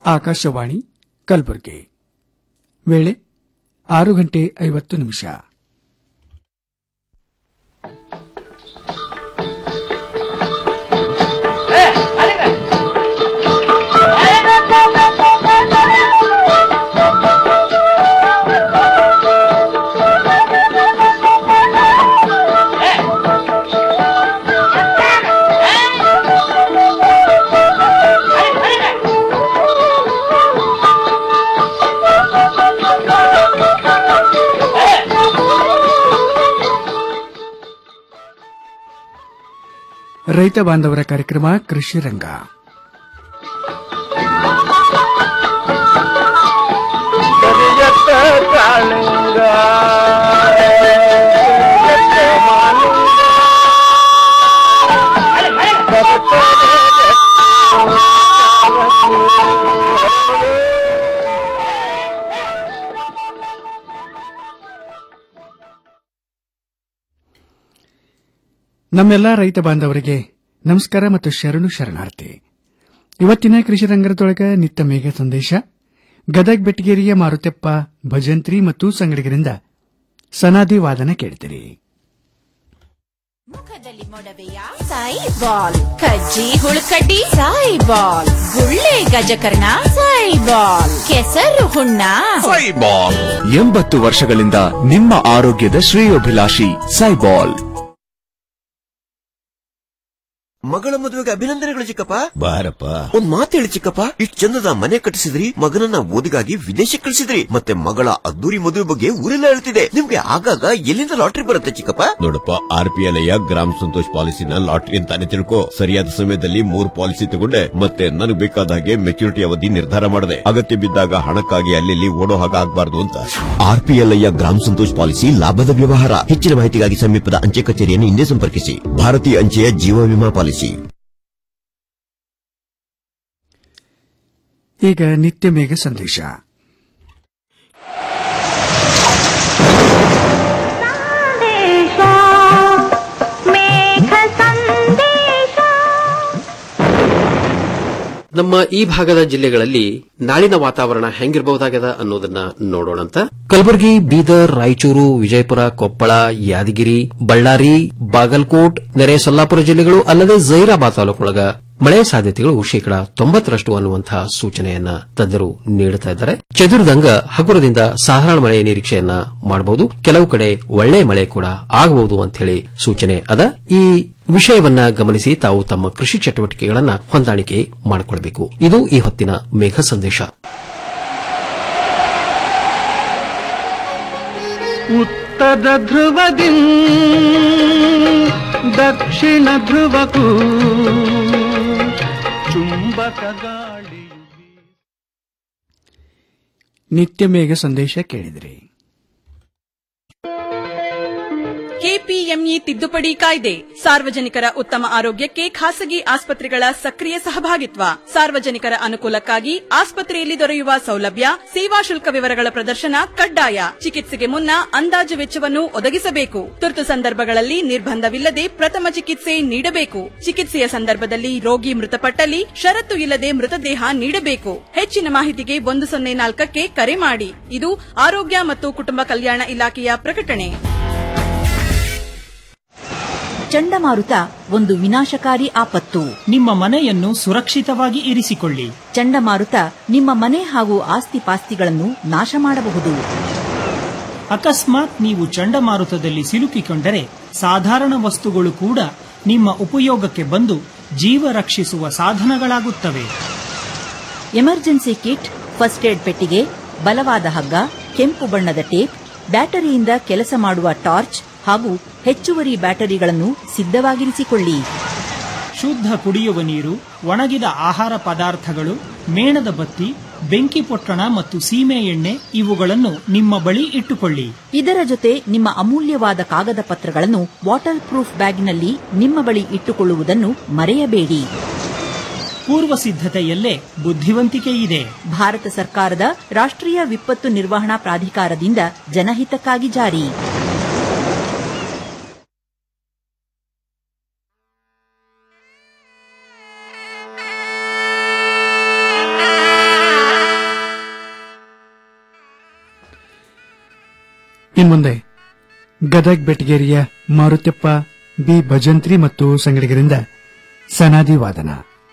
ಆಕಾಶವಾಣಿ ಕಲಬುರಗಿ ವೇಳೆ ಆರು ಗಂಟೆ ಐವತ್ತು ನಿಮಿಷ ರೈತ ಬಾಂಧವರ ಕಾರ್ಯಕ್ರಮ ಕೃಷಿ ರಂಗ ಕರಿಯತ್ತ ಕಾಳಿಂಗ ಕರಿಯತ್ತ ಮಾಲಿಂಗ ನಮ್ಮೆಲ್ಲ ರೈತ ಬಾಂಧವರಿಗೆ ನಮಸ್ಕಾರ ಮತ್ತು ಶರಣು ಶರಣಾರ್ಥಿ ಇವತ್ತಿನ ಕೃಷಿ ರಂಗದೊಳಗ ನಿತ್ಯ ಮೇಘ ಸಂದೇಶ ಗದಗ್ ಬೆಟಗೇರಿಯ ಮಾರುತೆಪ್ಪ ಭಜಂತ್ರಿ ಮತ್ತು ಸಂಗಡಿಗರಿಂದ ಸನಾದಿ ವಾದನ ಕೇಳ್ತೀರಿ ಮುಖದಲ್ಲಿ ಮೊಡವೆಯ ಸಾಯಿ ಬಾಲ್ ಕಜ್ಜಿ ಹುಳುಕಡ್ಡಿ ಸಾಯಿ ಬಾಲ್ ಗುಳ್ಳೆ ಗಜಕರ್ಣ ಸಾಯಿ ಬಾಲ್ ಕೆಸರು ಹುಣ್ಣ ಸೈಬಾಲ್ ಎಂಬತ್ತು ವರ್ಷಗಳಿಂದ ನಿಮ್ಮ ಆರೋಗ್ಯದ ಶ್ರೇಯೋಭಿಲಾಷಿ ಸೈಬಾಲ್ ಮಗಳ ಮದುವೆಗೆ ಅಭಿನಂದನೆಗಳು ಚಿಕ್ಕಪ್ಪ ಬಾರಪ್ಪ ಒಂದ್ ಮಾತು ಹೇಳಿ ಚಿಕ್ಕಪ್ಪ ಇಷ್ಟ್ ಚಂದದ ಮನೆ ಕಟ್ಟಿಸಿದ್ರಿ ಮಗನನ್ನ ಓದಿಗಾಗಿ ವಿದೇಶಕ್ಕೆ ಕಳಿಸಿದ್ರಿ ಮತ್ತೆ ಮಗಳ ಅದ್ದೂರಿ ಮದುವೆ ಬಗ್ಗೆ ಊರೆಲ್ಲ ಹೇಳ್ತಿದೆ ನಿಮ್ಗೆ ಆಗಾಗ ಎಲ್ಲಿಂದ ಲಾಟ್ರಿ ಬರುತ್ತೆ ಚಿಕ್ಕಪ್ಪ ನೋಡಪ್ಪ R P L Gram Santosh ಪಾಲಿಸಿನ ಲಾಟ್ರಿ ಅಂತಾನೆ ತಿಳ್ಕೊ ಸರಿಯಾದ ಸಮಯದಲ್ಲಿ ಮೂರ್ ಪಾಲಿಸಿ ತಗೊಂಡೆ ಮತ್ತೆ ನನಗೆ ಬೇಕಾದ ಹಾಗೆ ಮೆಚುರಿಟಿ ಅವಧಿ ನಿರ್ಧಾರ ಮಾಡಿದೆ ಅಗತ್ಯ ಬಿದ್ದಾಗ ಹಣಕ್ಕಾಗಿ ಅಲ್ಲಿ ಓಡೋ ಹಾಗೆ ಆಗ್ಬಾರ್ದು ಅಂತ R P L Gram Santosh policy ಲಾಭದ ವ್ಯವಹಾರ ಹೆಚ್ಚಿನ ಮಾಹಿತಿಗಾಗಿ ಸಮೀಪದ ಅಂಚೆ ಕಚೇರಿಯನ್ನು ಹಿಂದೆ ಸಂಪರ್ಕಿಸಿ ಭಾರತೀಯ ಅಂಚೆಯ ಜೀವ ವಿಮಾ ಪಾಲಿಸಿ ಈಗ ನಿತ್ಯ ಮೇಘ ಸಂದೇಶ ನಮ್ಮ ಈ ಭಾಗದ ಜಿಲ್ಲೆಗಳಲ್ಲಿ ನಾಳಿನ ವಾತಾವರಣ ಹೆಂಗಿರಬಹುದಾಗದ ಅನ್ನೋದನ್ನ ನೋಡೋಣಂತ ಕಲಬುರಗಿ ಬೀದರ್ ರಾಯಚೂರು ವಿಜಯಪುರ ಕೊಪ್ಪಳ ಯಾದಗಿರಿ ಬಳ್ಳಾರಿ ಬಾಗಲಕೋಟ್ ನೆರೆ ಸೊಲ್ಲಾಪುರ ಜಿಲ್ಲೆಗಳು ಅಲ್ಲದೆ ಜೈರಾಬಾದ್ ತಾಲೂಕೊಳಗ ಮಳೆ ಸಾಧ್ಯತೆಗಳು ಶೇಕಡಾ ತೊಂಬತ್ತರಷ್ಟು ಅನ್ನುವಂತಹ ಸೂಚನೆಯನ್ನ ತಜ್ಞರು ನೀಡುತ್ತಾ ಇದ್ದಾರೆ ಚದುರಿದಂಗ ಹಗುರದಿಂದ ಸಾಧಾರಣ ಮಳೆ ನಿರೀಕ್ಷೆಯನ್ನ ಮಾಡಬಹುದು ಕೆಲವು ಕಡೆ ಒಳ್ಳೆ ಮಳೆ ಕೂಡ ಆಗಬಹುದು ಅಂತ ಹೇಳಿ ಸೂಚನೆ ಅದ ಈ ವಿಷಯವನ್ನ ಗಮನಿಸಿ ತಾವು ತಮ್ಮ ಕೃಷಿ ಚಟುವಟಿಕೆಗಳನ್ನ ಹೊಂದಾಣಿಕೆ ಮಾಡಿಕೊಳ್ಳಬೇಕು ಇದು ಈ ಹೊತ್ತಿನ ಮೇಘ ಸಂದೇಶ ಉತ್ತರ ಧ್ರುವದಿ ದಕ್ಷಿಣ ಧ್ರುವಕ್ಕೂ ಚುಂಬಕ ಗಾಳಿಯು ನಿತ್ಯ ಮೇಘ ಸಂದೇಶ ಕೇಳಿದಿರಿ ಕೆಪಿಎಂಇ ತಿದ್ದುಪಡಿ ಕಾಯ್ದೆ ಸಾರ್ವಜನಿಕರ ಉತ್ತಮ ಆರೋಗ್ಯಕ್ಕೆ ಖಾಸಗಿ ಆಸ್ಪತ್ರೆಗಳ ಸಕ್ರಿಯ ಸಹಭಾಗಿತ್ವ ಸಾರ್ವಜನಿಕರ ಅನುಕೂಲಕ್ಕಾಗಿ ಆಸ್ಪತ್ರೆಯಲ್ಲಿ ದೊರೆಯುವ ಸೌಲಭ್ಯ ಸೇವಾ ಶುಲ್ಕ ವಿವರಗಳ ಪ್ರದರ್ಶನ ಕಡ್ಡಾಯ ಚಿಕಿತ್ಸೆಗೆ ಮುನ್ನ ಅಂದಾಜು ವೆಚ್ಚವನ್ನು ಒದಗಿಸಬೇಕು ತುರ್ತು ಸಂದರ್ಭಗಳಲ್ಲಿ ನಿರ್ಬಂಧವಿಲ್ಲದೆ ಪ್ರಥಮ ಚಿಕಿತ್ಸೆ ನೀಡಬೇಕು ಚಿಕಿತ್ಸೆಯ ಸಂದರ್ಭದಲ್ಲಿ ರೋಗಿ ಮೃತಪಟ್ಟಲ್ಲಿ ಷರತ್ತು ಇಲ್ಲದೆ ಮೃತದೇಹ ನೀಡಬೇಕು ಹೆಚ್ಚಿನ ಮಾಹಿತಿಗೆ ಒಂದು ಸೊನ್ನೆ ನಾಲ್ಕಕ್ಕೆ ಕರೆ ಮಾಡಿ ಇದು ಆರೋಗ್ಯ ಮತ್ತು ಕುಟುಂಬ ಕಲ್ಯಾಣ ಇಲಾಖೆಯ ಪ್ರಕಟಣೆ ಚಂಡಮಾರುತ ಒಂದು ವಿನಾಶಕಾರಿ ಆಪತ್ತು ನಿಮ್ಮ ಮನೆಯನ್ನು ಸುರಕ್ಷಿತವಾಗಿ ಇರಿಸಿಕೊಳ್ಳಿ ಚಂಡಮಾರುತ ನಿಮ್ಮ ಮನೆ ಹಾಗೂ ಆಸ್ತಿ ಪಾಸ್ತಿಗಳನ್ನು ನಾಶ ಮಾಡಬಹುದು ಅಕಸ್ಮಾತ್ ನೀವು ಚಂಡಮಾರುತದಲ್ಲಿ ಸಿಲುಕಿಕೊಂಡರೆ ಸಾಧಾರಣ ವಸ್ತುಗಳು ಕೂಡ ನಿಮ್ಮ ಉಪಯೋಗಕ್ಕೆ ಬಂದು ಜೀವ ರಕ್ಷಿಸುವ ಸಾಧನಗಳಾಗುತ್ತವೆ ಎಮರ್ಜೆನ್ಸಿ ಕಿಟ್ ಫಸ್ಟ್ ಏಡ್ ಪೆಟ್ಟಿಗೆ ಬಲವಾದ ಹಗ್ಗ ಕೆಂಪು ಬಣ್ಣದ ಟೇಪ್ ಬ್ಯಾಟರಿಯಿಂದ ಕೆಲಸ ಮಾಡುವ ಟಾರ್ಚ್ ಹಾಗೂ ಹೆಚ್ಚುವರಿ ಬ್ಯಾಟರಿಗಳನ್ನು ಸಿದ್ಧವಾಗಿರಿಸಿಕೊಳ್ಳಿ ಶುದ್ಧ ಕುಡಿಯುವ ನೀರು ಒಣಗಿದ ಆಹಾರ ಪದಾರ್ಥಗಳು ಮೇಣದ ಬತ್ತಿ ಬೆಂಕಿ ಪೊಟ್ಟಣ ಮತ್ತು ಸೀಮೆ ಎಣ್ಣೆ ಇವುಗಳನ್ನು ನಿಮ್ಮ ಬಳಿ ಇಟ್ಟುಕೊಳ್ಳಿ ಇದರ ಜೊತೆ ನಿಮ್ಮ ಅಮೂಲ್ಯವಾದ ಕಾಗದ ಪತ್ರಗಳನ್ನು ವಾಟರ್ ಪ್ರೂಫ್ ಬ್ಯಾಗ್ನಲ್ಲಿ ನಿಮ್ಮ ಬಳಿ ಇಟ್ಟುಕೊಳ್ಳುವುದನ್ನು ಮರೆಯಬೇಡಿ ಪೂರ್ವ ಸಿದ್ಧತೆಯಲ್ಲೇ ಬುದ್ಧಿವಂತಿಕೆ ಇದೆ ಭಾರತ ಸರ್ಕಾರದ ರಾಷ್ಟ್ರೀಯ ವಿಪತ್ತು ನಿರ್ವಹಣಾ ಪ್ರಾಧಿಕಾರದಿಂದ ಜನಹಿತಕ್ಕಾಗಿ ಜಾರಿ ಇನ್ಮುಂದೆ ಗದಗ್ ಬೆಟಗೇರಿಯ ಮಾರುತ್ಯಪ್ಪ ಬಿ ಭಜಂತ್ರಿ ಮತ್ತು ಸಂಗಡಿಗರಿಂದ ಸನಾದಿ ವಾದನ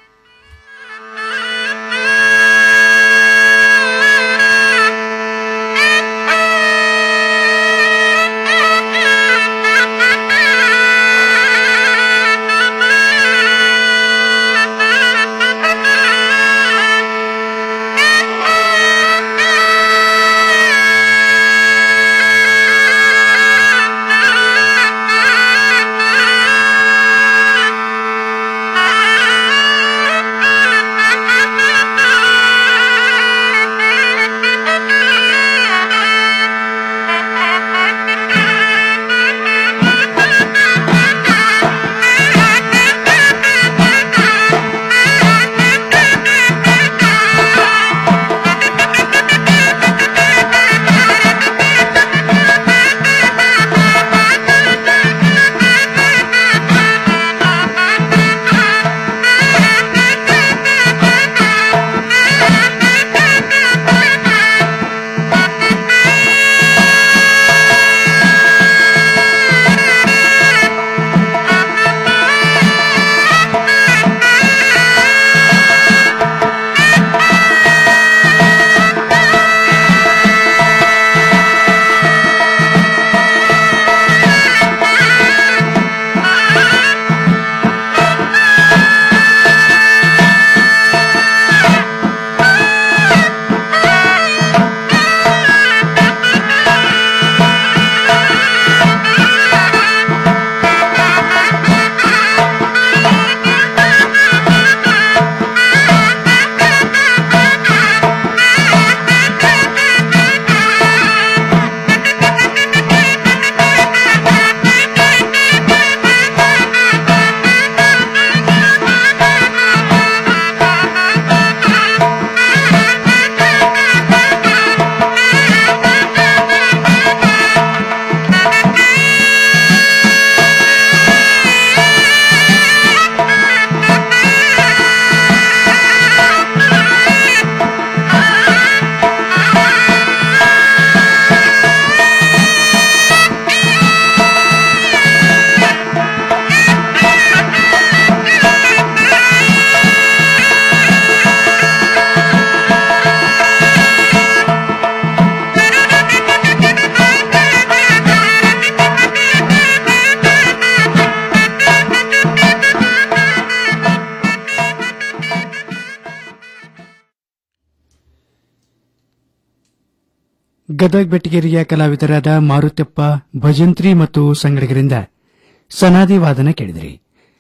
ಗದಗ್ ಬೆಟಗೇರಿಯ ಕಲಾವಿದರಾದ ಮಾರುತ್ಯಪ್ಪ ಭಜಂತ್ರಿ ಮತ್ತು ಸಂಗಡಿಗರಿಂದ ಸನಾದಿ ವಾದನ ಕೇಳಿದಿರಿ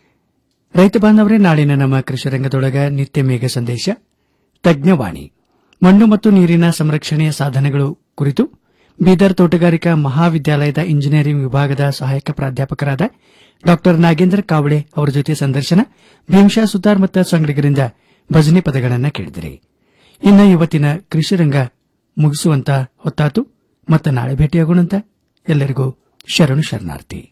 ರೈತ ಬಾಂಧವರೇ ನಾಳಿನ ನಮ್ಮ ಕೃಷಿ ರಂಗದೊಳಗ ನಿತ್ಯ ಮೇಘ ಸಂದೇಶ ತಜ್ಞವಾಣಿ ಮಣ್ಣು ಮತ್ತು ನೀರಿನ ಸಂರಕ್ಷಣೆಯ ಸಾಧನಗಳು ಕುರಿತು ಬೀದರ್ ತೋಟಗಾರಿಕಾ ಮಹಾವಿದ್ಯಾಲಯದ ಇಂಜಿನಿಯರಿಂಗ್ ವಿಭಾಗದ ಸಹಾಯಕ ಪ್ರಾಧ್ಯಾಪಕರಾದ ಡಾ ನಾಗೇಂದ್ರ ಕಾವಳೆ ಅವರ ಜೊತೆ ಸಂದರ್ಶನ ಭೀಮಶಾ ಸುತಾರ್ ಮತ್ತು ಸಂಗಡಿಗರಿಂದ ಭಜನೆ ಪದಗಳನ್ನು ಕೇಳಿದಿರಿ ಇನ್ನು ಇವತ್ತಿನ ಕೃಷಿ ರಂಗ ಮುಗಿಸುವಂತ ಹೊತ್ತಾತು ಮತ್ತೆ ನಾಳೆ ಭೇಟಿಯಾಗೋಣಂತ ಎಲ್ಲರಿಗೂ ಶರಣು ಶರಣಾರ್ಥಿ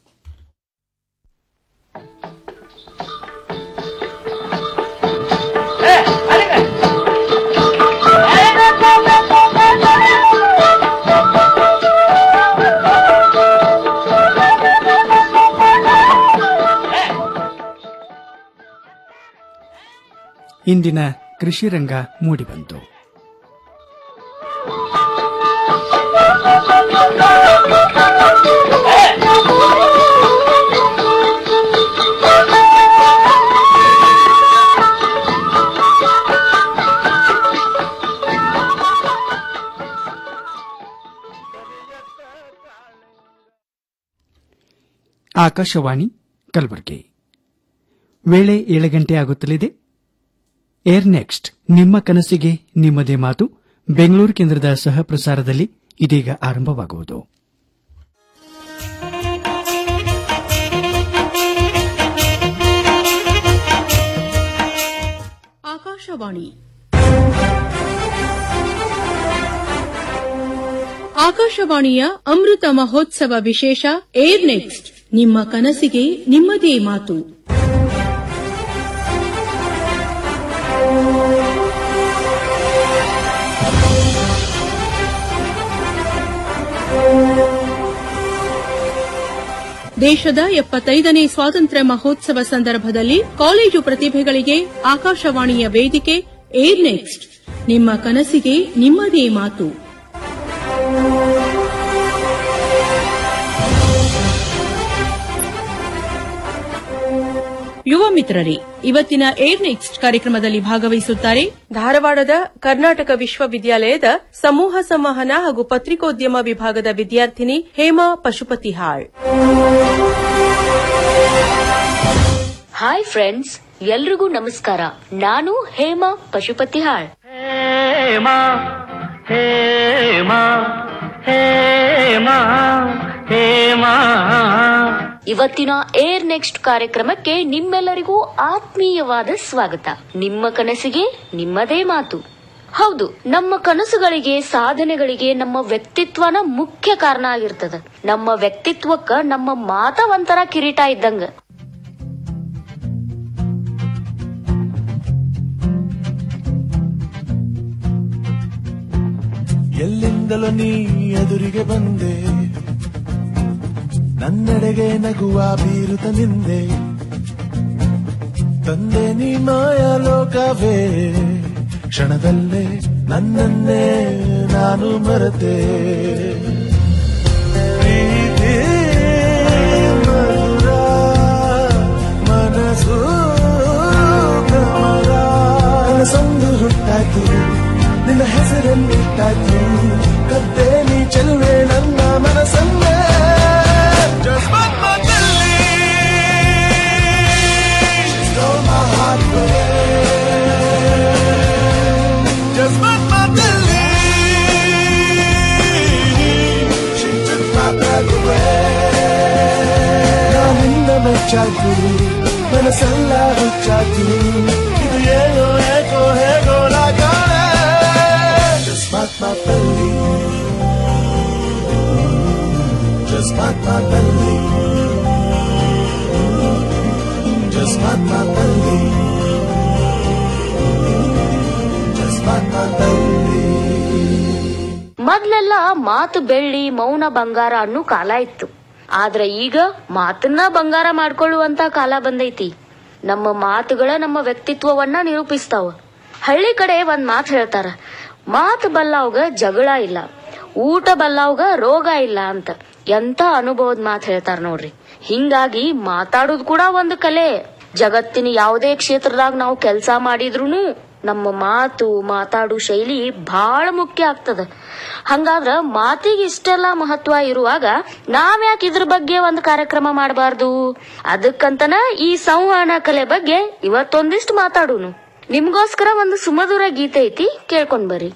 ಇಂದಿನ ಕೃಷಿ ರಂಗ ಮೂಡಿಬಂತು ಆಕಾಶವಾಣಿ ಕಲಬುರಗಿ ವೇಳೆ ಏಳು ಗಂಟೆ ಆಗುತ್ತಲಿದೆ ಏರ್ ನೆಕ್ಸ್ಟ್ ನಿಮ್ಮ ಕನಸಿಗೆ ನಿಮ್ಮದೇ ಮಾತು ಬೆಂಗಳೂರು ಕೇಂದ್ರದ ಸಹ ಪ್ರಸಾರದಲ್ಲಿ ಇದೀಗ ಆರಂಭವಾಗುವುದು ಆಕಾಶವಾಣಿ ಆಕಾಶವಾಣಿಯ ಅಮೃತ ಮಹೋತ್ಸವ ವಿಶೇಷ ಏರ್ ನೆಕ್ಸ್ಟ್ ನಿಮ್ಮ ಕನಸಿಗೆ ನಿಮ್ಮದೇ ಮಾತು ದೇಶದ ಎಪ್ಪತ್ತೈದನೇ ಸ್ವಾತಂತ್ರ್ಯ ಮಹೋತ್ಸವ ಸಂದರ್ಭದಲ್ಲಿ ಕಾಲೇಜು ಪ್ರತಿಭೆಗಳಿಗೆ ಆಕಾಶವಾಣಿಯ ವೇದಿಕೆ ಏರ್ ನೆಕ್ಸ್ಟ್ ನಿಮ್ಮ ಕನಸಿಗೆ ನಿಮ್ಮದೇ ಮಾತು ಯುವ ಮಿತ್ರರೇ ಇವತ್ತಿನ ಏರ್ ನೆಕ್ಸ್ಟ್ ಕಾರ್ಯಕ್ರಮದಲ್ಲಿ ಭಾಗವಹಿಸುತ್ತಾರೆ ಧಾರವಾಡದ ಕರ್ನಾಟಕ ವಿಶ್ವವಿದ್ಯಾಲಯದ ಸಮೂಹ ಸಂವಹನ ಹಾಗೂ ಪತ್ರಿಕೋದ್ಯಮ ವಿಭಾಗದ ವಿದ್ಯಾರ್ಥಿನಿ ಹೇಮಾ ಪಶುಪತಿಹಾಳ್ ಹಾಯ್ ಫ್ರೆಂಡ್ಸ್ ಎಲ್ರಿಗೂ ನಮಸ್ಕಾರ ನಾನು ಹೇಮಾ ಪಶುಪತಿಹಾಳ್ ಹೇಮಾ ಹೇಮಾ ಹೇಮಾ ಹೇಮಾ ಇವತ್ತಿನ ಏರ್ ನೆಕ್ಸ್ಟ್ ಕಾರ್ಯಕ್ರಮಕ್ಕೆ ನಿಮ್ಮೆಲ್ಲರಿಗೂ ಆತ್ಮೀಯವಾದ ಸ್ವಾಗತ ನಿಮ್ಮ ಕನಸಿಗೆ ನಿಮ್ಮದೇ ಮಾತು ಹೌದು ನಮ್ಮ ಕನಸುಗಳಿಗೆ ಸಾಧನೆಗಳಿಗೆ ನಮ್ಮ ವ್ಯಕ್ತಿತ್ವನ ಮುಖ್ಯ ಕಾರಣ ಆಗಿರ್ತದ ನಮ್ಮ ವ್ಯಕ್ತಿತ್ವಕ್ಕ ನಮ್ಮ ಮಾತ ಒಂಥರ ಕಿರೀಟ ಇದ್ದಂಗ ಎಲ್ಲಿಂದಲೂ ನೀ ಎದುರಿಗೆ ಬಂದೆ ನನ್ನೆಡೆಗೆ ನಗುವ ಬೀರುತ ನಿಂದೆ ತಂದೆ ನೀ ಮಾಯ ಲೋಕವೇ ಕ್ಷಣದಲ್ಲೇ ನನ್ನನ್ನೇ ನಾನು ಮರೆತೆ ಪ್ರೀತಿ ಮಧುರ, ಮನಸ್ಸು ಭ್ರಮರ. ಕನಸೊಂದು ಹುಟ್ಟಾಯ್ತು ನಿನ್ನ ಹೆಸರನ್ನಿಟ್ಟಾಯ್ತು ಕದ್ದೆ ನೀ ಚೆಲುವೆ ನನ್ನ ಮನಸ್ಸನ್ನೇ Just like my Delhi. She stole my heart away. Just like my Delhi. She took my breath away. ನಾನಿಂದ ಮೆಚ್ಚಾಯ್ತು ಮನಸ್ಸೆಲ್ಲ ಹುಚ್ಚಾಯ್ತು ಇದು ಏನೋ ಏಕೋ ಹೇಗೋ ನಾ ಕಾಣೆ Just like my belly Just like my belly Just like my belly Just like my belly ಮೊದ್ಲೆಲ್ಲ ಮಾತು ಬೆಳ್ಳಿ ಮೌನ ಬಂಗಾರ ಅನ್ನೋ ಕಾಲ ಇತ್ತು ಆದ್ರೆ ಈಗ ಮಾತನ್ನ ಬಂಗಾರ ಮಾಡ್ಕೊಳ್ಳುವಂತ ಕಾಲ ಬಂದೈತಿ ನಮ್ಮ ಮಾತುಗಳ ನಮ್ಮ ವ್ಯಕ್ತಿತ್ವವನ್ನ ನಿರೂಪಿಸ್ತಾವ ಹಳ್ಳಿ ಕಡೆ ಒಂದ್ ಮಾತು ಹೇಳ್ತಾರ ಮಾತು ಬಲ್ಲವ್ಗ ಜಗಳ ಇಲ್ಲ ಊಟ ಬಲ್ಲವ್ಗ ರೋಗ ಇಲ್ಲ ಅಂತ ಎಂತ ಅನುಭವದ ಮಾತು ಹೇಳ್ತಾರ ನೋಡ್ರಿ ಹಿಂಗಾಗಿ ಮಾತಾಡೋದು ಕೂಡ ಒಂದು ಕಲೆ ಜಗತ್ತಿನ ಯಾವುದೇ ಕ್ಷೇತ್ರದಾಗ ನಾವು ಕೆಲಸ ಮಾಡಿದ್ರೂನು ನಮ್ಮ ಮಾತು ಮಾತಾಡು ಶೈಲಿ ಬಹಳ ಮುಖ್ಯ ಆಗ್ತದ ಹಂಗಾದ್ರ ಮಾತಿಗೆ ಇಷ್ಟೆಲ್ಲಾ ಮಹತ್ವ ಇರುವಾಗ ನಾವ್ಯಾಕೆ ಇದ್ರ ಬಗ್ಗೆ ಒಂದು ಕಾರ್ಯಕ್ರಮ ಮಾಡಬಾರ್ದು ಅದಕ್ಕಂತನ ಈ ಸಂವಹನ ಕಲೆ ಬಗ್ಗೆ ಇವತ್ತೊಂದಿಷ್ಟು ಮಾತಾಡೋನು ನಿಮ್ಗೋಸ್ಕರ ಒಂದು ಸುಮಧುರ ಗೀತೆ ಐತಿ ಕೇಳ್ಕೊಂಡ್ ಬರ್ರಿ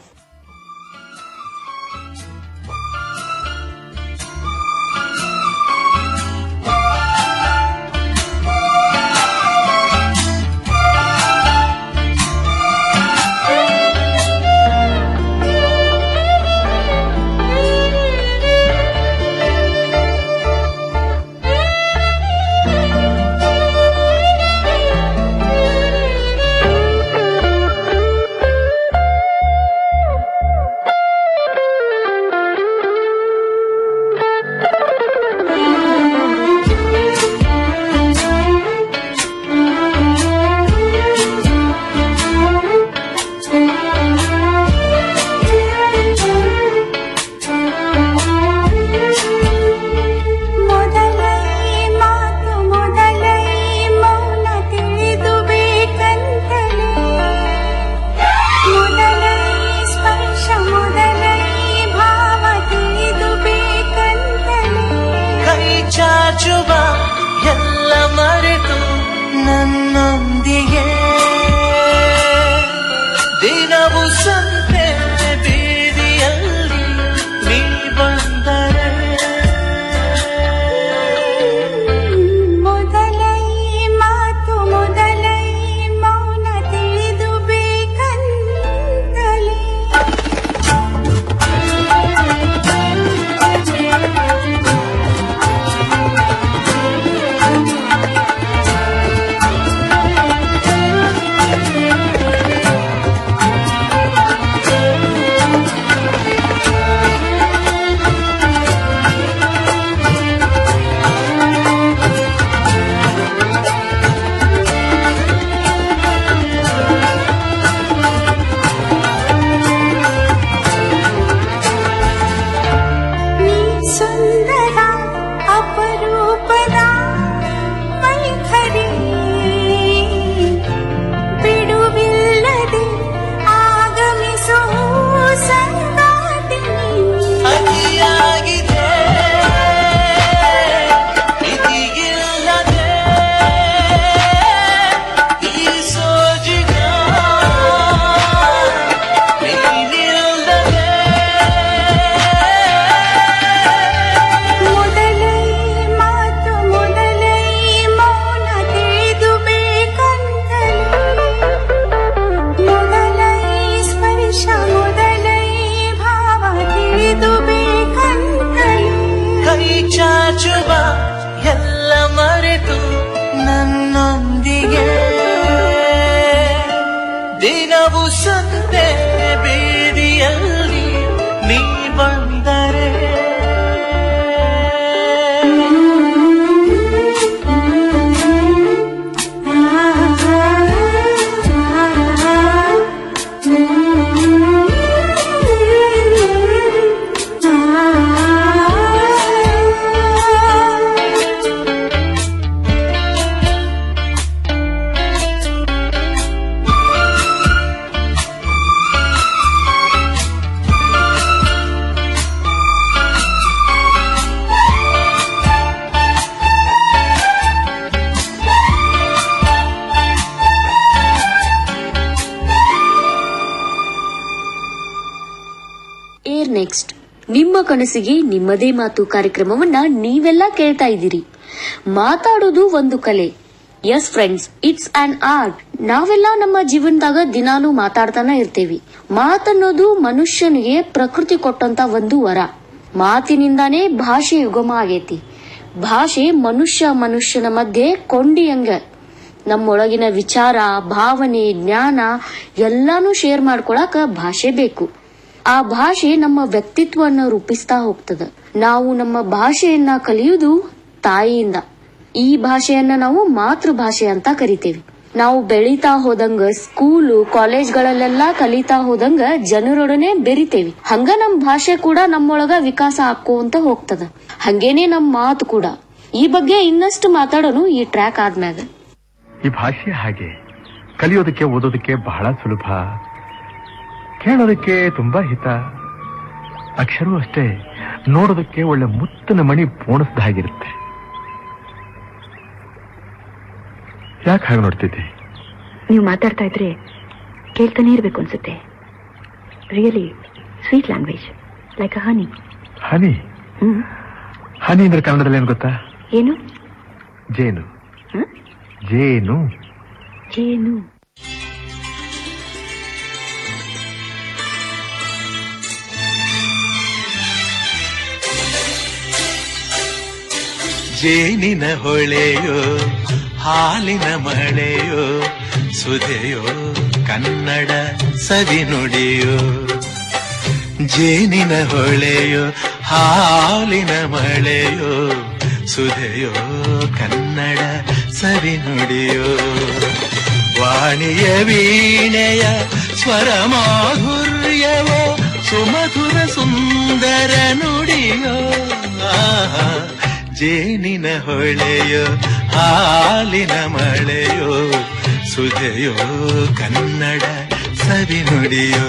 ಕೈ ಚಾಚುವ ಎಲ್ಲ ಮರೆತು ನನ್ನೊಂದಿಗೆ ದಿನವು ಸಂತೆ ಬೀದಿಯಲ್ಲಿ ನೀ ಬಂದರೆ ಮೊದಲೈ ಮಾತು ಮೊದಲೈ ಮೌನ ತಿಳಿದು ಬೇಕಂತಲೇ ನೆಕ್ಸ್ಟ್ ನಿಮ್ಮ ಕನಸಿಗೆ ನಿಮ್ಮದೇ ಮಾತು ಕಾರ್ಯಕ್ರಮವನ್ನ ನೀವೆಲ್ಲ ಕೇಳ್ತಾ ಇದ್ದೀರಿ ಮಾತಾಡೋದು ಒಂದು ಕಲೆ yes friends it's an art ನಾವೆಲ್ಲ ನಮ್ಮ ಜೀವನದಾಗ ದಿನಾಲೂ ಮಾತಾಡ್ತಾನೆ ಇರ್ತೇವಿ ಮಾತನ್ನೋದು ಮನುಷ್ಯನಿಗೆ ಪ್ರಕೃತಿ ಕೊಟ್ಟಂತ ಒಂದು ವರ ಮಾತಿನಿಂದಾನೇ ಭಾಷೆ ಯುಗಮ ಆಗೈತಿ ಭಾಷೆ ಮನುಷ್ಯ ಮನುಷ್ಯನ ಮಧ್ಯೆ ಕೊಂಡಿಯಂಗ ನಮ್ಮೊಳಗಿನ ವಿಚಾರ ಭಾವನೆ ಜ್ಞಾನ ಎಲ್ಲಾನು ಶೇರ್ ಮಾಡ್ಕೊಳಕ ಭಾಷೆ ಬೇಕು ಆ ಭಾಷೆ ನಮ್ಮ ವ್ಯಕ್ತಿತ್ವವನ್ನು ರೂಪಿಸ್ತಾ ಹೋಗ್ತದ ನಾವು ನಮ್ಮ ಭಾಷೆಯನ್ನ ಕಲಿಯುವುದು ತಾಯಿಯಿಂದ ಈ ಭಾಷೆಯನ್ನ ನಾವು ಮಾತೃಭಾಷೆ ಅಂತ ಕರಿತೇವೆ ನಾವು ಬೆಳೀತಾ ಹೋದಂಗ ಸ್ಕೂಲು ಕಾಲೇಜ್ಗಳಲ್ಲೆಲ್ಲ ಕಲಿತಾ ಹೋದಂಗ ಜನರೊಡನೆ ಬೆರಿತೇವಿ ಹಂಗ ನಮ್ ಭಾಷೆ ಕೂಡ ನಮ್ಮೊಳಗ ವಿಕಾಸ ಆಕ್ಕೋಂತ ಹೋಗ್ತದ ಹಂಗೇನೆ ನಮ್ ಮಾತು ಕೂಡ ಈ ಬಗ್ಗೆ ಇನ್ನಷ್ಟು ಮಾತಾಡೋನು ಈ ಟ್ರ್ಯಾಕ್ ಆದ್ಮ್ಯಾಗ ಈ ಭಾಷೆ ಹಾಗೆ ಕಲಿಯೋದಕ್ಕೆ ಓದೋದಕ್ಕೆ ಬಹಳ ಸುಲಭ ಕೇಳೋದಕ್ಕೆ ತುಂಬಾ ಹಿತ ಅಕ್ಷರವೂ ಅಷ್ಟೇ ನೋಡೋದಕ್ಕೆ ಒಳ್ಳೆ ಮುತ್ತಿನ ಮಣಿ ಪೋಣಿಸ್ದ ಹಾಗಿರುತ್ತೆ ಯಾಕೆ ಹಾಗೆ ನೋಡ್ತಿದ್ದೆ ನೀವು ಮಾತಾಡ್ತಾ ಇದ್ರೆ ಕೇಳ್ತಾನೆ ಇರ್ಬೇಕು ಅನ್ಸುತ್ತೆ really sweet language like a honey honey hmm honey ಅಂದ್ರೆ ಕನ್ನಡದಲ್ಲಿ ಏನು ಗೊತ್ತಾ ಏನು ಜೇನು ಹ? ಜೇನು ಜೇನು ಜೇನಿನ ಹೊಳೆಯೋ ಹಾಲಿನ ಮಳೆಯೋ ಸುಧೆಯೋ ಕನ್ನಡ ಸವಿನುಡಿಯೋ ಜೇನಿನ ಹೊಳೆಯೋ ಹಾಲಿನ ಮಳೆಯೋ ಸುಧೆಯೋ ಕನ್ನಡ ಸವಿನುಡಿಯೋ ವಾಣಿಯ ವೀಣೆಯ ಸ್ವರ ಮಾಧುರ್ಯವೋ ಸುಮಧುರ ಸುಂದರ ನುಡಿಯೋ ಆಹಾ ಜೇನಿನ ಹೊಳೆಯೋ ಹಾಲಿನ ಮಳೆಯೋ ಸುಧೆಯೋ ಕನ್ನಡ ಸವಿನುಡಿಯೋ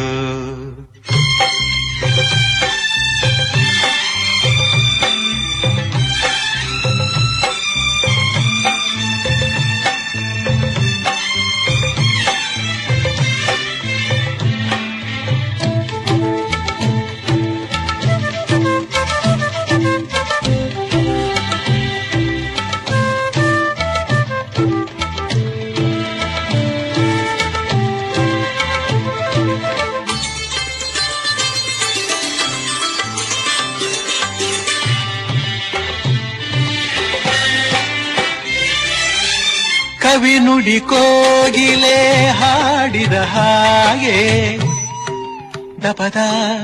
ಕವಿ ನುಡಿ ಕೋಗಿಲೆ ಹಾಡಿದ ಹಾಗೆ ದಪದ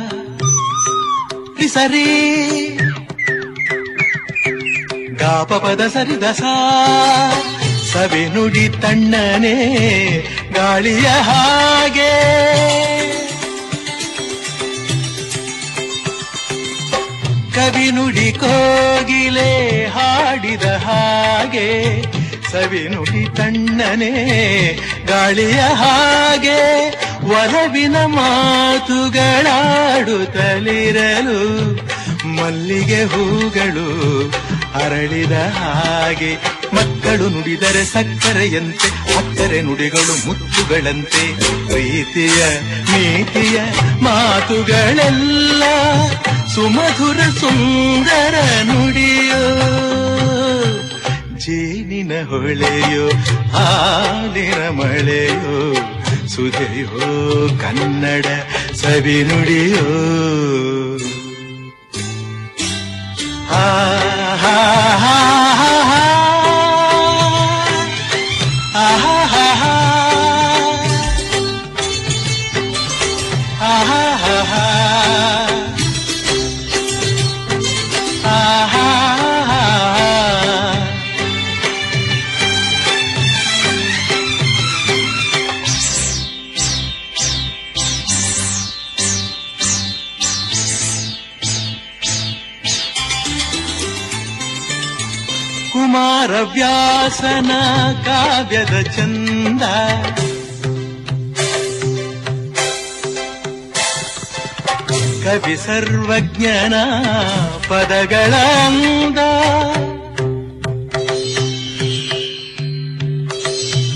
ಸರಿ ಗಾಪಪದ ಸರಿದ ಸಾ ಸವಿ ನುಡಿ ತಣ್ಣನೆ ಗಾಳಿಯ ಹಾಗೆ ಕವಿ ನುಡಿ ಕೋಗಿಲೆ ಹಾಡಿದ ಹಾಗೆ ಸವಿ ನುಡಿ ತಣ್ಣನೆ ಗಾಳಿಯ ಹಾಗೆ ಒಲವಿನ ಮಾತುಗಳಾಡುತ್ತಲಿರಲು ಮಲ್ಲಿಗೆ ಹೂಗಳು ಅರಳಿದ ಹಾಗೆ ಮಕ್ಕಳು ನುಡಿದರೆ ಸಕ್ಕರೆಯಂತೆ ಅಕ್ಕರೆ ನುಡಿಗಳು ಮುತ್ತುಗಳಂತೆ ಪ್ರೀತಿಯ ನೀತಿಯ ಮಾತುಗಳೆಲ್ಲ ಸುಮಧುರ ಸುಂದರ ನುಡಿಯೋ ಜೇನಿನ ಹೊಳೆಯೋ ಹಾಲಿನ ಮಳೆಯೋ ಸುಧೆಯೋ ಕನ್ನಡ ಸವಿ ನುಡಿಯೋ ಆ ಹಾ ಹಾ ಹಾ ಹಾ. ಆ ಹಾ ಹಾ ಹಾ. ಆ ಹಾ ಹಾ ಹಾ. ಆ ಹಾ ಹಾ ಹಾ. ಕುಮಾರ ವ್ಯಾಸನ ಕಾವ್ಯದ ಚಂದ ಕವಿ ಸರ್ವಜ್ಞನ ಪದಗಳ ಅಂದ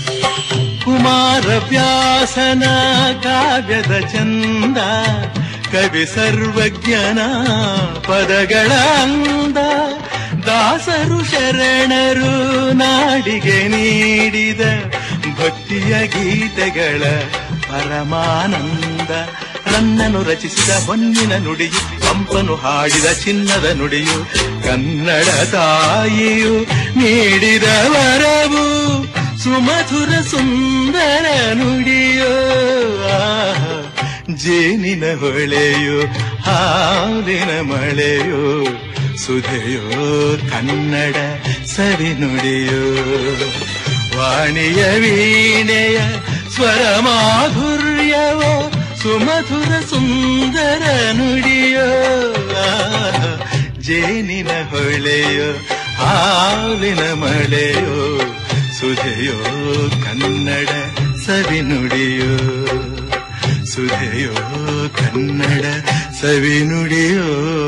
ಕುಮಾರ ವ್ಯಾಸನ ಕಾವ್ಯದ ಚಂದ ಕವಿ ಸರ್ವಜ್ಞನ ಪದಗಳ ಅಂದ ದಾಸರು ಶರಣರು ನಾಡಿಗೆ ನೀಡಿದ ಭಕ್ತಿಯ ಗೀತೆಗಳ ಪರಮಾನಂದ ನನ್ನನ್ನು ರಚಿಸಿದ ಹೊನ್ನಿನ ನುಡಿಯು ಪಂಪನು ಹಾಡಿದ ಚಿನ್ನದ ನುಡಿಯು ಕನ್ನಡ ತಾಯಿಯು ನೀಡಿದ ವರವು ಸುಮಧುರ ಸುಂದರ ನುಡಿಯೋ ಆಹಾ. ಜೇನಿನ ಹೊಳೆಯೋ ಹಾಲಿನ ಮಳೆಯೋ ಸುಧೆಯೋ ಕನ್ನಡ ಸವಿ ನುಡಿಯೋ ವಾಣಿಯ ವೀಣೆಯ ಸ್ವರ ಮಾಧುರ್ಯವೋ ಸುಮಧುರ ಸುಂದರ ನುಡಿಯೋ ಆಹಾ. ಜೇನಿನ ಹೊಳೆಯೋ ಹಾಲಿನ ಮಳೆಯೋ ಸುಧೆಯೋ ಕನ್ನಡ ಸವಿ ನುಡಿಯೋ ಸುಧೆಯೋ ಕನ್ನಡ ಸವಿ ನುಡಿಯೋ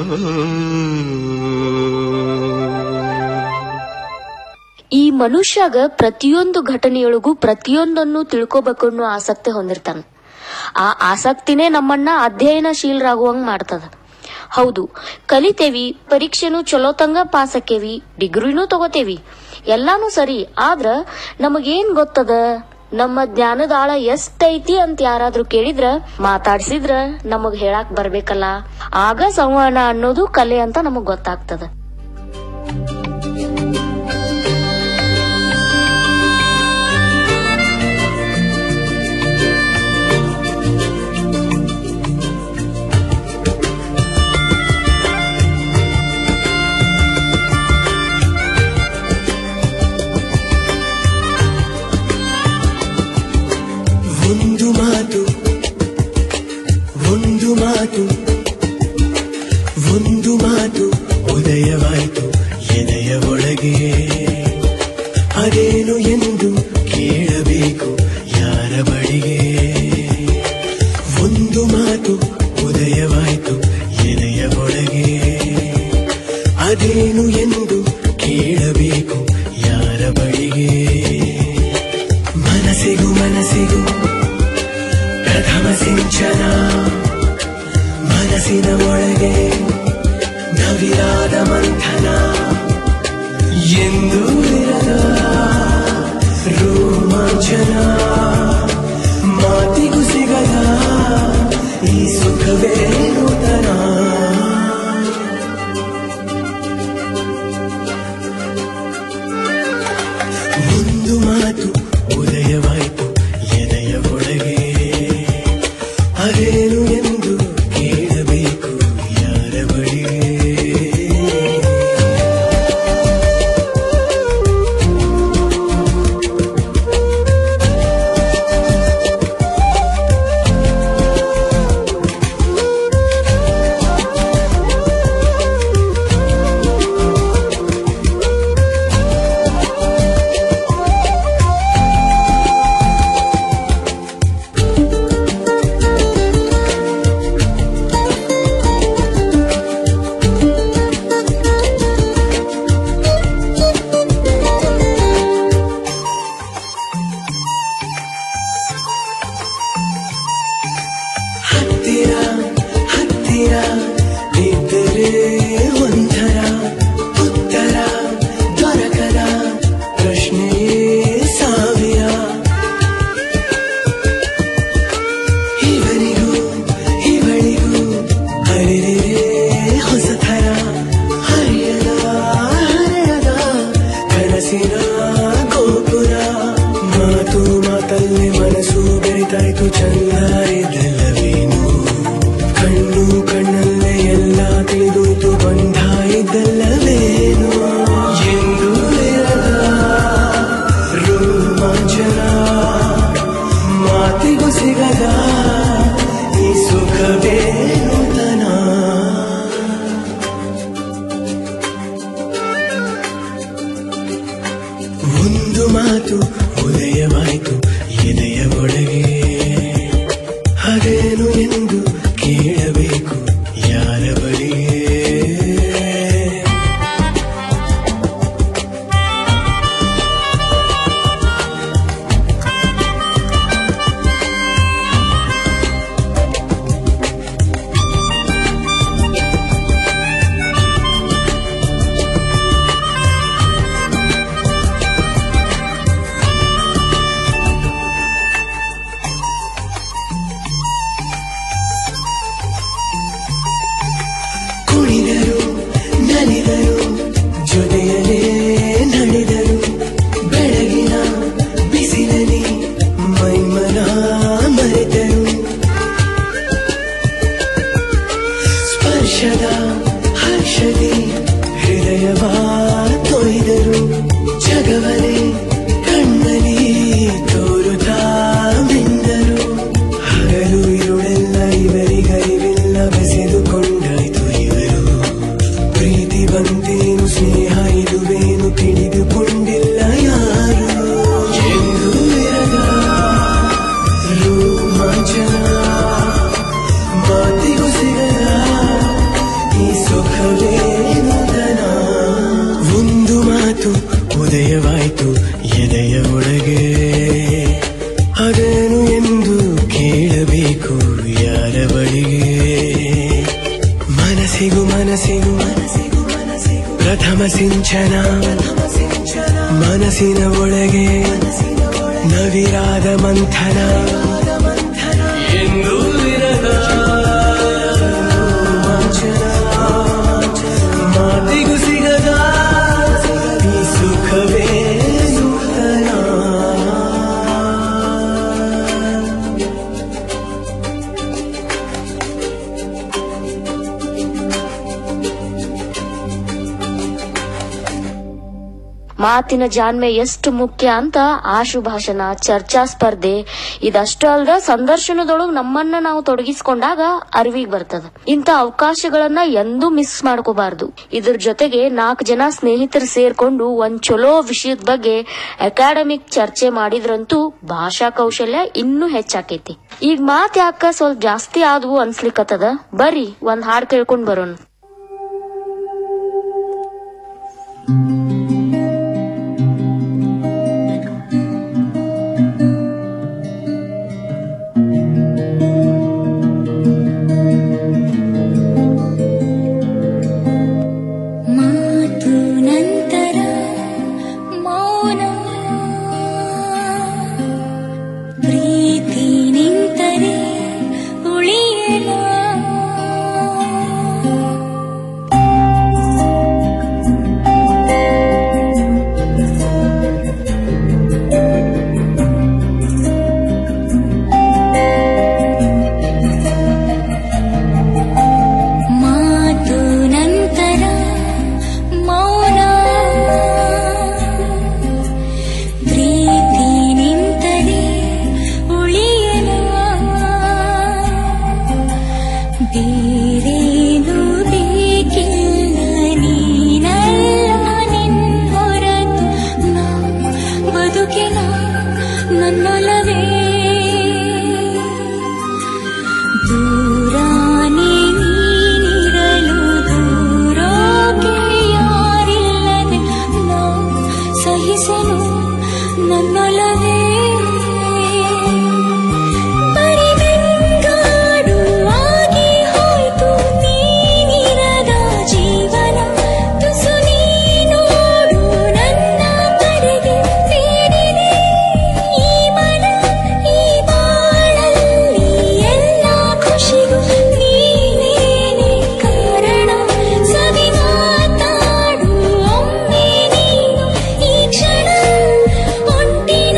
ಈ ಮನುಷ್ಯಗ ಪ್ರತಿಯೊಂದು ಘಟನೆಯೊಳಗೂ ಪ್ರತಿಯೊಂದನ್ನು ತಿಳ್ಕೊಬೇಕು ಅನ್ನೋ ಆಸಕ್ತಿ ಹೊಂದಿರ್ತಾನ ಆ ಆಸಕ್ತಿನೇ ನಮ್ಮನ್ನ ಅಧ್ಯಯನಶೀಲರಾಗುವಂಗ್ ಮಾಡ್ತದ ಹೌದು ಕಲಿತೇವಿ ಪರೀಕ್ಷೆನೂ ಚಲೋತಂಗ ಪಾಸ್ ಆಕೇವಿ ಡಿಗ್ರಿನೂ ತಗೋತೇವಿ ಎಲ್ಲಾನು ಸರಿ ಆದ್ರ ನಮಗೇನ್ ಗೊತ್ತದ ನಮ್ಮ ಜ್ಞಾನದ ಆಳ ಎಷ್ಟೈತಿ ಅಂತ ಯಾರಾದ್ರೂ ಕೇಳಿದ್ರ ಮಾತಾಡ್ಸಿದ್ರ ನಮಗ್ ಹೇಳಾಕ್ ಬರ್ಬೇಕಲ್ಲ ಆಗ ಸಂವಹನ ಅನ್ನೋದು ಕಲೆ ಅಂತ ನಮಗ್ ಗೊತ್ತಾಗ್ತದ ಒಂದು ಮಾತು ಒಂದು ಮಾತು ಒಂದು ಮಾತು ಉದಯವಾಯಿತು ಎದೆಯ ಒಳಗೆ ಅದೇನು ಎಂದು ಕೇಳಬೇಕು ಯಾರ ಬಳಿಗೆ ಒಂದು ಮಾತು ಉದಯವಾಯಿತು ಎದೆಯ ಒಳಗೆ ಅದೇನು ಎಂದು ಕೇಳಬೇಕು ಯಾರ ಬಳಿಗೆ ಮನಸ್ಸಿಗೂ ಮನಸ್ಸಿಗೂ ಪ್ರಥಮ ಸಿಂಚನ ಮನಸ್ಸಿನ ಒಳಗೆ ನವಿರಾದ ಮಂಥನ ಎಂದು ಇರದ ರೋಮಾಂಚನ ಮಾತಿಗೂ ಸಿಗದ ಈ ಸುಖವೇ ನೂತನ ಒಂದು ಮಾತು ಉದಯವಾಯಿತು ಎದೆಯ ಒಳಗೆ ಅದೇನು ಎಂದು ಕೇಳಬೇಕು ಯಾರ ಬಳಿಗೆ ಉದಯವಾಯ್ತು ಉದಯವಾಯ್ತು ಎದೆಯ ಒಳಗೆ ಅದೇನು ಎಂದು ಕೇಳಬೇಕು ಯಾರ ಬಳಿಗೆ ಮನಸ್ಸಿಗೂ ಮನಸ್ಸಿಗೂ ಮನಸ್ಸಿಗೂ ಮನಸ್ಸಿಗೂ ಪ್ರಥಮ ಸಿಂಚನ ಮನಸ್ಸಿನ ಒಳಗೆ ನವಿರಾದ ಮಂಥನ ಎಂದು ಇರದ ರೋಮಾಂಚನ. ಮಾತಿಗೂ ಸಿಗದ ಈ ಸುಖವೇ ನೂತನ ಮಾತಿನ ಜಾಣ್ಮೆ ಎಷ್ಟು ಮುಖ್ಯ ಅಂತ ಆಶು ಭಾಷಣ ಚರ್ಚಾ ಸ್ಪರ್ಧೆ ಇದಷ್ಟು ಅಲ್ದ ಸಂದರ್ಶನದೊಳಗ್ ನಮ್ಮನ್ನ ನಾವು ತೊಡಗಿಸ್ಕೊಂಡಾಗ ಅರಿವಿಗೆ ಬರ್ತದ ಇಂಥ ಅವಕಾಶಗಳನ್ನ ಎಂದೂ ಮಿಸ್ ಮಾಡ್ಕೋಬಾರ್ದು ಇದ್ರ ಜೊತೆಗೆ ನಾಲ್ಕು ಜನ ಸ್ನೇಹಿತರು ಸೇರ್ಕೊಂಡು ಒಂದ್ ಚಲೋ ವಿಷಯದ ಬಗ್ಗೆ ಅಕಾಡೆಮಿಕ್ ಚರ್ಚೆ ಮಾಡಿದ್ರಂತೂ ಭಾಷಾ ಕೌಶಲ್ಯ ಇನ್ನೂ ಹೆಚ್ಚಾಕೈತಿ ಈಗ ಮಾತ್ ಯಾಕ ಸ್ವಲ್ಪ ಜಾಸ್ತಿ ಆದ್ವು ಅನ್ಸ್ಲಿಕ್ಕತ್ತದ ಬರ್ರಿ ಒಂದ್ ಹಾಡ್ ಕೇಳ್ಕೊಂಡ್ ಬರೋಣ ಮಾತು ನಂತರ ಮೌನ ಪ್ರೀತಿ ನಿಂತರೆ ಉಳಿಯಲ ಮಾತು ನಂತರ ಮೌನ ಪ್ರೀತಿ ನಿಂತರೆ ಉಳಿಯಲ ಬೇರೇನು ಬೇಕಿಲ್ಲ ನೀನಲ್ಲ ನಿನ್ ಹೊರತು ನಾ ಬದುಕಿನ ನನ್ನೊಲವೇ ದೂರಾನೆ ನೀನಿರಲು ದೂರೋಕೆ ಯಾರಿಲ್ಲದೆ ನಾ ಸಹಿಸಲು ನನ್ನೊಲವೇ ಬರಿಗಂಗಾಡು ಆಗಿ ಹೋಯ್ತು ನೀನಿರದ ಜೀವನ ತುಸು ನೀನೋಡು ನನ್ನ ಕಡೆಗೆ ಬೇಡಿದೆ ಈ ಮನ ಈ ಬಾಳಲ್ಲಿ ಎಲ್ಲ ಖುಷಿಗೂ ನೀನೇನೆ ಕಾರಣ ಸವಿ ಮಾತಾಡು ಒಮ್ಮೆ ನೀನು ಈ ಕ್ಷಣ ಒಂಟಿನ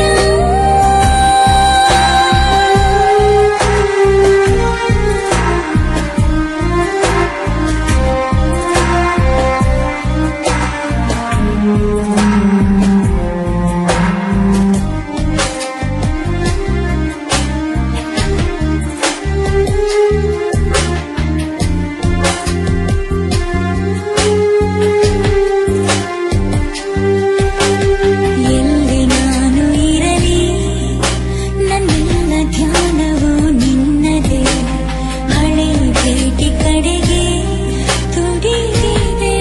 ಎಲ್ಲಿ ನಾನು ಇರಲಿ ನನ್ನೆಲ್ಲ ಧ್ಯಾನವು ನಿನ್ನದೇ ಹಳೆ ಭೇಟಿ ಕಡೆಗೆ ತುಡಿದಿದೆ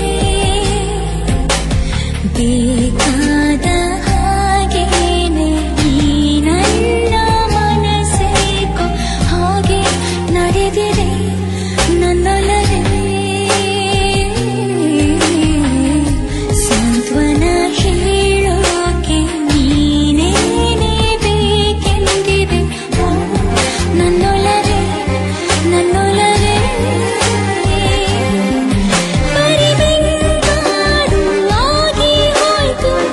ಬೇಕಾದ ಹಾಗೇನೆ ಈ ನನ್ನ ಮನಸ್ಸೇಕೋ ಹಾಗೆ ನಡೆದಿದೆ ನನ್ನೊಲವೇ ಸಾಂತ್ವನ ಹೇಳೋಕೆ ನೀನೇನೇ ಬೇಕೆಂದಿದೆ ಓ ನನ್ನೊಲವೇ ನನ್ನೊಲವೇ ಬರಿಬೆಂಗಾಡು ಆಗಿ ಹೋಯ್ತು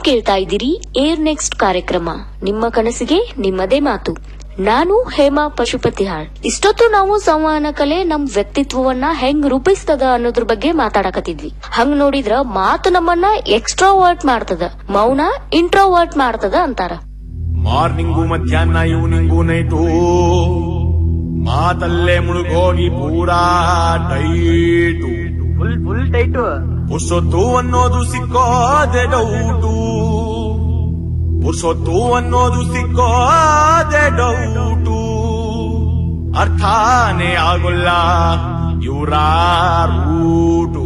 ಕೇಳ್ತಾ ಇದ್ದೀರಿ ಏರ್ ನೆಕ್ಸ್ಟ್ ಕಾರ್ಯಕ್ರಮ ನಿಮ್ಮ ಕನಸಿಗೆ ನಿಮ್ಮದೇ ಮಾತು ನಾನು ಹೇಮಾ ಪಶುಪತಿಹಾಳ್ ಇಷ್ಟೊತ್ತು ನಾವು ಸಂವಹನ ಕಲೆ ನಮ್ ವ್ಯಕ್ತಿತ್ವವನ್ನ ಹೆಂಗ್ ರೂಪಿಸ್ತದ ಅನ್ನೋದ್ರ ಬಗ್ಗೆ ಮಾತಾಡಕತ್ತಿದ್ವಿ ಹಂಗ್ ನೋಡಿದ್ರ ಮಾತು ನಮ್ಮನ್ನ ಎಕ್ಸ್ಟ್ರಾವರ್ಟ್ ಮಾಡ್ತದ ಮೌನ ಇಂಟ್ರೋವರ್ಟ್ ಮಾಡ್ತದ ಅಂತಾರ ಮಾರ್ನಿಂಗು ಮಧ್ಯಾಹ್ನ ಈವ್ನಿಂಗು ನೈಟು ಮಾತಲ್ಲೇ ಮುಳುಗೋಗಿ ಪೂರಾ ಟೈಟು ಫುಲ್ ಫುಲ್ ಟೈಟು ಪುರ್ಸೊತ್ತು ಅನ್ನೋದು ಸಿಕ್ಕೋದೆ ಡೌಟು ಪುರ್ಸೊತ್ತು ಅನ್ನೋದು ಸಿಕ್ಕೋದೆ ಡೌಟು ಅರ್ಥಾನೇ ಆಗೋಲ್ಲ ಇವರ ರೂಟು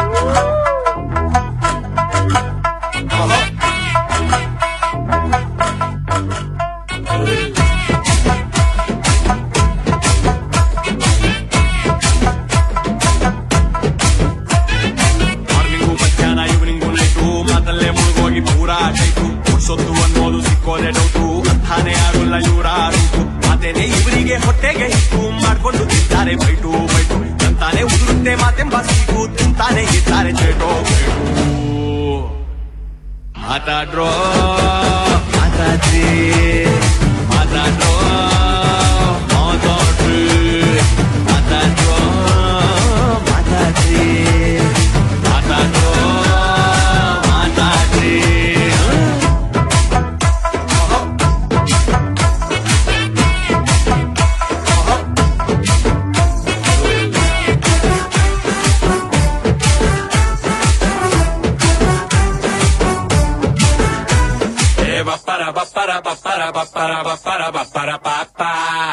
ಮಾರ್ನಿಂಗು ಮಧ್ಯಾಹ್ನ ಈವ್ನಿಂಗು ನೈಟು ಮಾತಲ್ಲೇ ಮುಳುಗೋಗಿ ಪೂರಾ ಟೈಟು ಪುರ್ಸೊತ್ತು ಅನ್ನೋದು ಸಿಕ್ಕೋದೆ ಡೌಟು ಅರ್ಥಾನೇ ಆಗೋಲ್ಲ ಇವರ ರೂಟು ಮಾತೇನೆ ಇವರಿಗೆ ಹೊಟ್ಟೆಗೆ ಹಿಟ್ಟು ಮಾಡ್ಕೊಂಡು ತಿಂತಾರೆ ಬೈಟು ಬೈಟು ತಂತಾನೆ ಉದುರುತ್ತೆ ಮಾತೆಂಬ ಸಿಗು ತಿಂತಾನೆ ಇದ್ದಾರೆ ಚೇಟೋ ಬೇಟು ಮಾತಾಡ್ರೋ ಮಾತಾಡ್ರಿ ಮಾತಾಡ್ರೋ ಮಾತಾಡ್ರಿ ಮಾತಾಡ್ರೋ ಮಾತಾಡ್ರಿ ಮಾತಾಡ್ರೋ ಮಾತಾಡ್ರಿ Eh, bappara, bappara, bappara, bappara, bappara, bappara, pappa.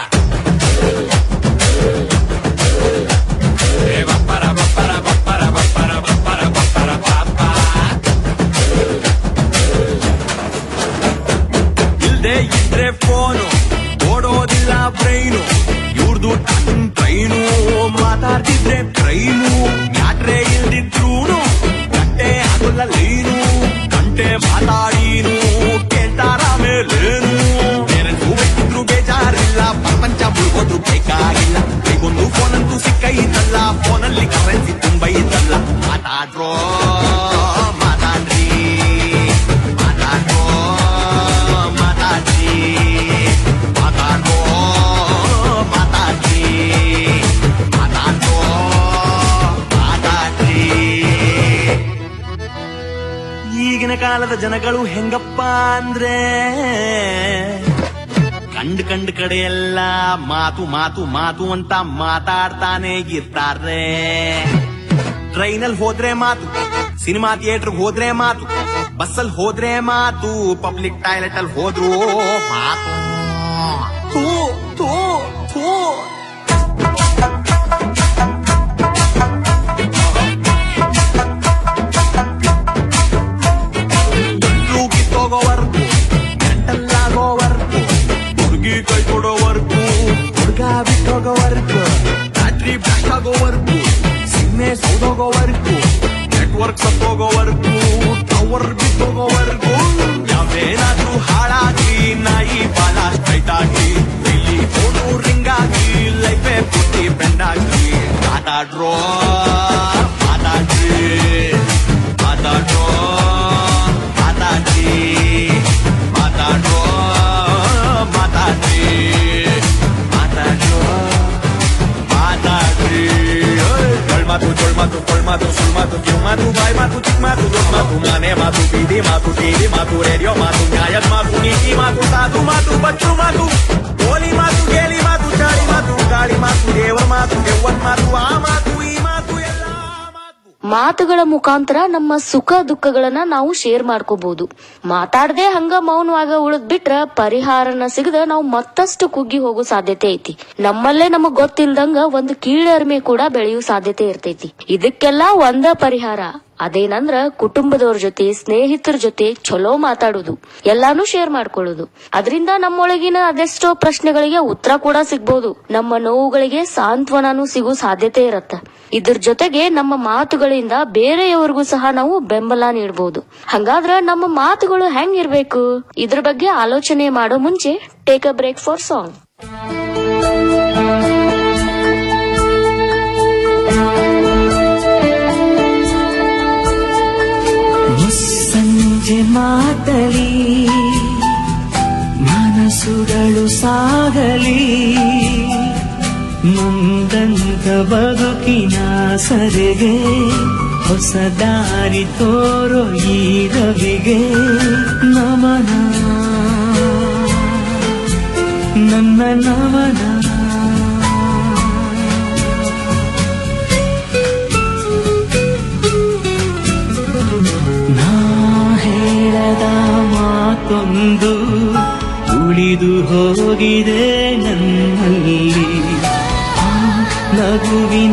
Eh, bappara, bappara, bappara, bappara, bappara, bappara, pappa. ಇಲ್ದೆ ಇದ್ರೆ ಫೋನು ಓಡೋದಿಲ್ಲ ಬ್ರೈನು ಇವ್ರದು ಟನ್ ಟ್ರೈನು ಮಾತಾಡ್ತಿದ್ರೆ ಕ್ರೈಮು ಯಾಟ್ರೆ ಇಲ್ದಿದ್ರೂನು ಕಟ್ಟೆ ಆಗೋಲ್ಲ ಲೈನು ಗಂಟೆ ಮಾತಾಡೀನು ಕೇಳ್ತಾರ ಮೇಲೇನು ಪೇರೆಂಟ್ಸು ಬೇಕಿದ್ರು ಬೇಜಾರಿಲ್ಲ ಪ್ರಪಂಚ ಮುಳುಗೋದು ಬೇಕಾಗಿಲ್ಲ ಈಗೊಂದು ಫೋನ್ ಅಂತೂ ಸಿಕ್ಕೈತಲ್ಲ ಫೋನಲ್ಲಿ ಕರೆನ್ಸಿ ತುಂಬ ಇದ್ದಲ್ಲ ಮಾತಾಡ್ರೋ ಮಾತಾಡ್ರಿ ಮಾತಾಡ್ರೋ ಮಾತಾಡ್ರಿ ಮಾತಾಡ್ರೋ ಮಾತಾಡ್ರಿ ಮಾತಾಡ್ರೋ ಮಾತಾಡ್ರಿ ಈಗಿನ ಕಾಲದ ಜನಗಳು ಹೆಂಗಪ್ಪ ಅಂದ್ರೆ ಕಂಡ್ ಕಂಡ್ ಕಡೆ ಎಲ್ಲ ಮಾತು ಮಾತು ಮಾತು ಅಂತ ಮಾತಾಡ್ತಾನೆ ಇರ್ತಾರೆ ಟ್ರೈನಲ್ಲಿ ಹೋದ್ರೆ ಮಾತು ಸಿನಿಮಾ ಥಿಯೇಟರ್ ಹೋದ್ರೆ ಮಾತು ಬಸ್ಸಲ್ಲಿ ಹೋದ್ರೆ ಮಾತು ಪಬ್ಲಿಕ್ ಟಾಯ್ಲೆಟ್ ಅಲ್ಲಿ ಹೋದ್ರು ಮಾತು ಥೂ ಥೂ ಥೂ ಗಂಟ್ಲು ಕಿತ್ತೋಗೋವರ್ಗು ಗಂಟಲ್ಲಾಗೋವರ್ಗು ಹುಡುಗಿ ಕೈ ಕೊಡೋವರ್ಗು ಹುಡುಗ ಬಿಟ್ಟೋಗೋವರ್ಗು ಬ್ಯಾಟ್ರಿ ಬ್ಲಾಸ್ಟ್ ಆಗೋವರ್ಗು ಸಿಮ್ಮೆ ಸೌದೋಗೋವರ್ಗು ನೆಟ್ವರ್ಕ್ ಸತ್ತೋಗೋವರ್ಗು ಟವರ್ ಬಿಟ್ಟೋಗೋವರ್ಗು ಯಾವೇನಾದ್ರೂ ಹಾಳಾಗಿ ನಾಯಿ ಬಾಲ ಸ್ಟ್ರೈಟ್ ಆಗಿ ಇಲ್ಲಿ ಫೋನು ರಿಂಗ್ ಆಗಿ ಲೈಫೇ ಪುಟ್ಟಿ ಬೆಂಡ್ ಆಗಿ ಮಾತಾಡ್ರೋ ಮಾತಾಡ್ರಿ ಮಾತಾಡ್ರೋ ಮಾತಾಡ್ರಿ ಮಾತಾಡ್ರೋ ಮಾತಾಡ್ರಿ ಮಾತಾಡ್ರೋ ಮಾತಾಡ್ರಿ ಮಾತು ಮಾತು ಮಾತು ಸುಳ್ ಮಾತು ಕಿವ್ ಮಾತು ಬಾಯ್ ಮಾತು ಚಿಕ್ಕ ಮಾತು ದೊಡ್ಡ ಮಾತು ಮನೆ ಮಾತು ಬೀದಿ ಮಾತು ಟಿವಿ ಮಾತು ರೇಡಿಯೋ ಮಾತು ನ್ಯಾಯದ ಮಾತು ನೀತಿ ಮಾತು ಸಾಧು ಮಾತು ಬಚ್ಚು ಮಾತು ಗೋಲಿ ಮಾತು ಗೇಲಿ ಮಾತು ಚಾಳಿ ಮಾತು ಗಾಳಿ ಮಾತು ದೇವರ ಮಾತು ದೆವ್ವನ್ ಮಾತು ಆ ಮಾತು ಈ ಮಾತು ಎಲ್ಲ ಮಾತುಗಳ ಮುಖಾಂತರ ನಮ್ಮ ಸುಖ ದುಃಖಗಳನ್ನ ನಾವು ಶೇರ್ ಮಾಡ್ಕೋಬಹುದು ಮಾತಾಡದೆ ಹಂಗ ಮೌನವಾಗ ಉಳಿದ್ ಬಿಟ್ರ ಪರಿಹಾರನ ಸಿಗದ ನಾವು ಮತ್ತಷ್ಟು ಕುಗ್ಗಿ ಹೋಗೋ ಸಾಧ್ಯತೆ ಐತಿ ನಮ್ಮಲ್ಲೇ ನಮಗ್ ಗೊತ್ತಿಲ್ದಂಗ ಒಂದು ಕೀಳರಿಮೆ ಕೂಡ ಬೆಳೆಯೋ ಸಾಧ್ಯತೆ ಇರ್ತೈತಿ ಇದಕ್ಕೆಲ್ಲ ಒಂದ ಪರಿಹಾರ ಅದೇನಂದ್ರ ಕುಟುಂಬದವ್ರ ಜೊತೆ ಸ್ನೇಹಿತರ ಜೊತೆ ಚಲೋ ಮಾತಾಡುದು ಎಲ್ಲಾನು ಶೇರ್ ಮಾಡ್ಕೊಳ್ಳೋದು ಅದರಿಂದ ನಮ್ಮೊಳಗಿನ ಅದೆಷ್ಟೋ ಪ್ರಶ್ನೆಗಳಿಗೆ ಉತ್ತರ ಕೂಡ ಸಿಗ್ಬೋದು ನಮ್ಮ ನೋವುಗಳಿಗೆ ಸಾಂತ್ವನನೂ ಸಿಗೋ ಸಾಧ್ಯತೆ ಇರತ್ತ ಇದ್ರ ಜೊತೆಗೆ ನಮ್ಮ ಮಾತುಗಳಿಂದ ಬೇರೆಯವರಿಗೂ ಸಹ ನಾವು ಬೆಂಬಲ ನೀಡಬಹುದು ಹಂಗಾದ್ರ ನಮ್ಮ ಮಾತುಗಳು ಹೆಂಗಿರ್ಬೇಕು ಇದ್ರ ಬಗ್ಗೆ ಆಲೋಚನೆ ಮಾಡೋ ಮುಂಚೆ take a break for song ವಸಂತ ಸಂಜೆ ಮಾತಲಿ ಮನಸ್ಸುಗಳು ಸಾಗಲಿ ಮುಂದಂತ ಬದುಕಿನ ಸರಿಗೆ ಹೊಸ ದಾರಿ ತೋರೋ ಈ ರವಿಗೆ ನಮನ ನನ್ನ ನಮನ ನಾ ಹೇಳದ ಮಾತೊಂದು ಉಳಿದು ಹೋಗಿದೆ ನನ್ನಲ್ಲಿ ಆ ನಗುವಿನ